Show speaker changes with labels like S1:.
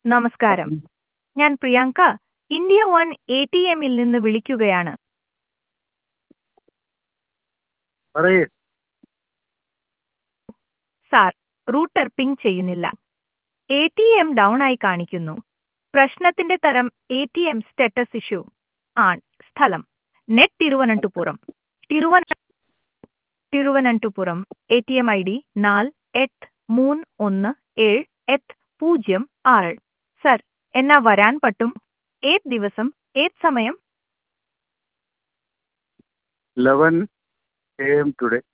S1: നമസ്കാരം ഞാൻ Priyanka India one A T എമ്മിൽ നിന്ന് വിളിക്കുകയാണ്
S2: പറയേ
S1: സാർ റൂട്ടർ പിങ് ചെയ്യുന്നില്ല എ ടി എം ഡൗൺ ആയി കാണിക്കുന്നു പ്രശ്നത്തിന്റെ തരം A T M status issue ആൺ സ്ഥലം നെറ്റ് തിരുവനന്തപുരം തിരുവന Thiruvananthapuram A T M I D നാല് എട്ട് മൂന്ന് ഒന്ന് ഏഴ് എട്ട് പൂജ്യം ആറ് സർ എന്നാ വരാൻ പറ്റും ഏത് ദിവസം ഏത് സമയം
S2: ലെവൻ എ എം ടുഡേ